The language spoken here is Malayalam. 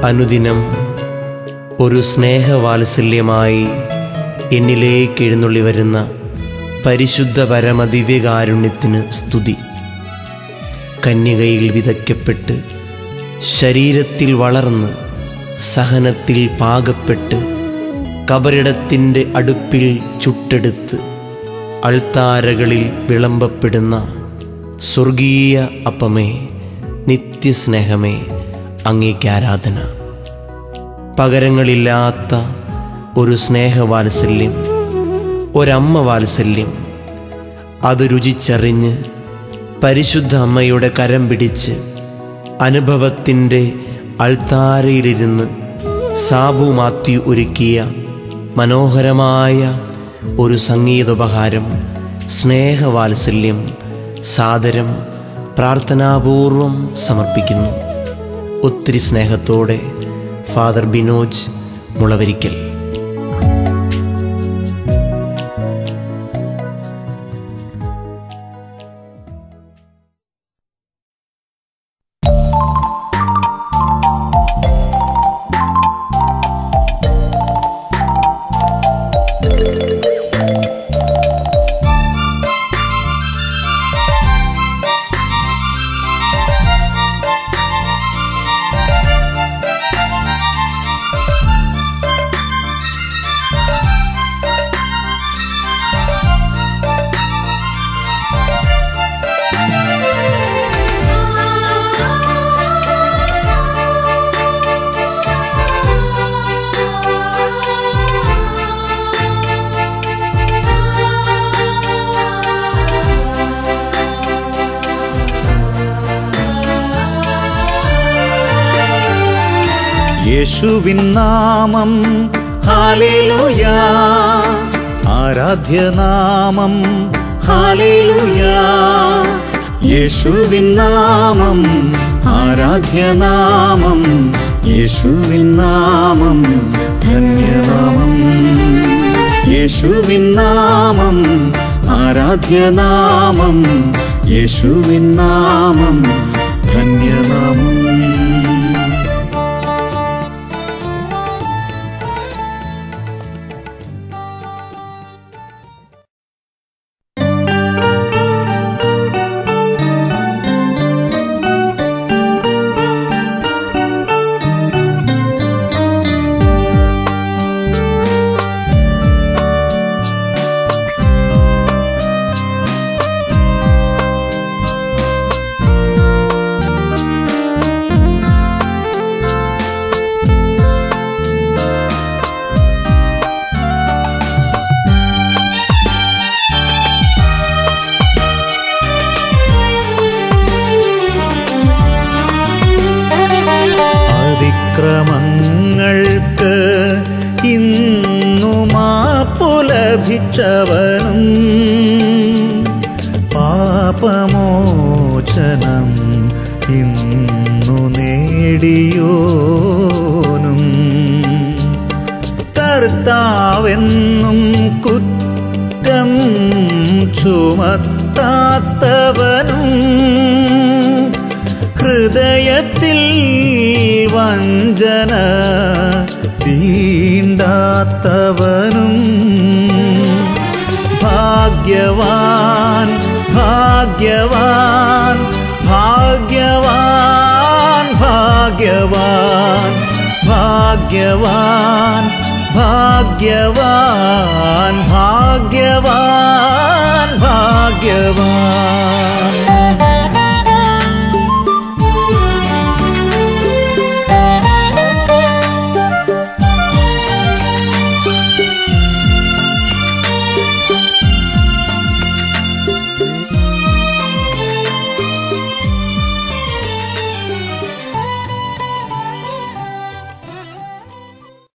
അനുദിനം ഒരു സ്നേഹവാത്സല്യമായി എന്നിലേക്ക് എഴുന്നള്ളി വരുന്ന പരിശുദ്ധ പരമദിവ്യകാരുണ്യത്തിന് സ്തുതി കന്യകയിൽ വിതയ്ക്കപ്പെട്ട് ശരീരത്തിൽ വളർന്ന് സഹനത്തിൽ പാകപ്പെട്ട് കബറിടത്തിൻ്റെ അടുപ്പിൽ ചുട്ടെടുത്ത് അൾത്താരകളിൽ വിളമ്പപ്പെടുന്ന സ്വർഗീയ അപ്പമേ നിത്യസ്നേഹമേ അങ്ങേക്ക് ആരാധന പകരങ്ങളില്ലാത്ത ഒരു സ്നേഹവാത്സല്യം ഒരമ്മ വാത്സല്യം അത് രുചിച്ചറിഞ്ഞ് പരിശുദ്ധ അമ്മയുടെ കരം പിടിച്ച് അനുഭവത്തിൻ്റെ അൾത്താരയിലിരുന്ന് സാബു മാത്യു ഒരുക്കിയ മനോഹരമായ ഒരു സംഗീതോപഹാരം സ്നേഹവാത്സല്യം സാദരം പ്രാർത്ഥനാപൂർവം സമർപ്പിക്കുന്നു ഒത്തിരി സ്നേഹത്തോടെ ഫാദർ ബിനോജ് മുളവരിക്കൽ യേശുവിൻ നാമം ഹാലേലുയാ ആരാധ്യനാമം ഹാലേലുയാ യേശുവിൻ നാമം ആരാധ്യനാമം യേശുവിൻ നാമം ധന്യനാമം യേശുവിൻ നാമം ആരാധ്യനാമം യേശുവിൻ നാമം ധന്യനാമം അതിക്രമങ്ങൾക്ക് ഇന്നു മാപ്പു ലഭിച്ചവനും പാപമോചനം ഇന്നു നേടിയോനും കർത്താവെന്നും കുറ്റം ചുമത്താത്തവനും ഹൃദയത്തിൽ വഞ്ചന തീണ്ടാത്തവനും ഭാഗ്യവാൻ ഭാഗ്യവാൻ ഭാഗ്യവാൻ ഭാഗ്യവാൻ ഭാഗ്യവാൻ ഭാഗ്യവാൻ